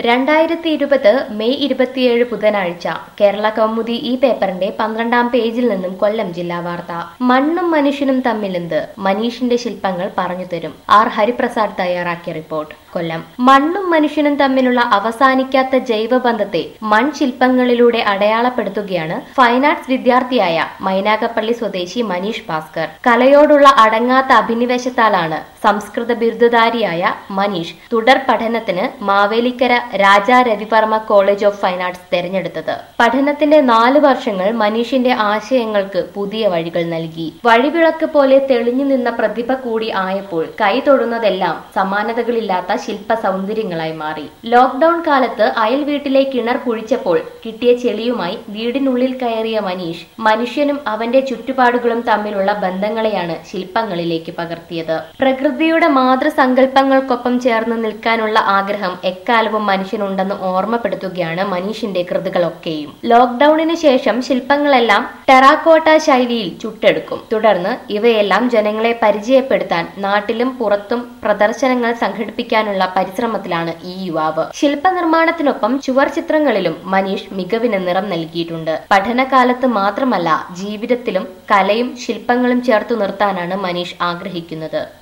രണ്ടായിരത്തി ഇരുപത് മെയ് ഇരുപത്തിയേഴ് ബുധനാഴ്ച കേരള കൗമുദി ഈ പേപ്പറിന്റെ പന്ത്രണ്ടാം പേജിൽ നിന്നും കൊല്ലം ജില്ലാ വാർത്ത മണ്ണും മനുഷ്യനും തമ്മിലെന്ത് മനീഷിന്റെ ശില്പങ്ങൾ പറഞ്ഞു തരും ആർ ഹരിപ്രസാദ് തയ്യാറാക്കിയ റിപ്പോർട്ട് കൊല്ലം മണ്ണും മനുഷ്യനും തമ്മിലുള്ള അവസാനിക്കാത്ത ജൈവബന്ധത്തെ മൺശില്പങ്ങളിലൂടെ അടയാളപ്പെടുത്തുകയാണ് ഫൈൻ ആർട്സ് വിദ്യാർത്ഥിയായ മൈനാഗപ്പള്ളി സ്വദേശി മനീഷ് ഭാസ്കർ കലയോടുള്ള അടങ്ങാത്ത അഭിനിവേശത്താലാണ് സംസ്കൃത ബിരുദധാരിയായ മനീഷ് തുടർ പഠനത്തിന് Mavelikkara Raja Ravivarma college of fine arts തെരഞ്ഞെടുത്തത് പഠനത്തിന്റെ നാല് വർഷങ്ങൾ മനീഷിന്റെ ആശയങ്ങൾക്ക് പുതിയ വഴികൾ നൽകി വഴിവിളക്ക് പോലെ തെളിഞ്ഞു നിന്ന പ്രതിഭ കൂടി ആയപ്പോൾ കൈ തൊടുന്നതെല്ലാം സമാനതകളില്ലാത്ത ശില്പ സൗന്ദര്യങ്ങളായി മാറി ലോക്ക്ഡൌൺ കാലത്ത് അയൽ വീട്ടിലെ കിണർ കുഴിച്ചപ്പോൾ കിട്ടിയ ചെളിയുമായി വീടിനുള്ളിൽ കയറിയ മനീഷ് മനുഷ്യനും അവന്റെ ചുറ്റുപാടുകളും തമ്മിലുള്ള ബന്ധങ്ങളെയാണ് ശില്പങ്ങളിലേക്ക് പകർത്തിയത് പ്രകൃതിയുടെ മാതൃസങ്കല്പങ്ങൾക്കൊപ്പം ചേർന്ന് നിൽക്കാനുള്ള ആഗ്രഹം എക്കാലവും മനുഷ്യനുണ്ടെന്ന് ഓർമ്മപ്പെടുത്തുകയാണ് മനീഷിന്റെ കൃതികളൊക്കെയും ലോക്ക്ഡൌണിന് ശേഷം ശില്പങ്ങളെല്ലാം ടെറാക്കോട്ട ശൈലിയിൽ ചുട്ടെടുക്കും തുടർന്ന് ഇവയെല്ലാം ജനങ്ങളെ പരിചയപ്പെടുത്താൻ നാട്ടിലും പുറത്തും പ്രദർശനങ്ങൾ സംഘടിപ്പിക്കാനുള്ള പരിശ്രമത്തിലാണ് ഈ യുവാവ് ശില്പനിർമ്മാണത്തിനൊപ്പം ചുവർ ചിത്രങ്ങളിലും മനീഷ് മികവിന് നിറം നൽകിയിട്ടുണ്ട് പഠനകാലത്ത് മാത്രമല്ല ജീവിതത്തിലും കലയും ശില്പങ്ങളും ചേർത്തു നിർത്താനാണ് മനീഷ് ആഗ്രഹിക്കുന്നത്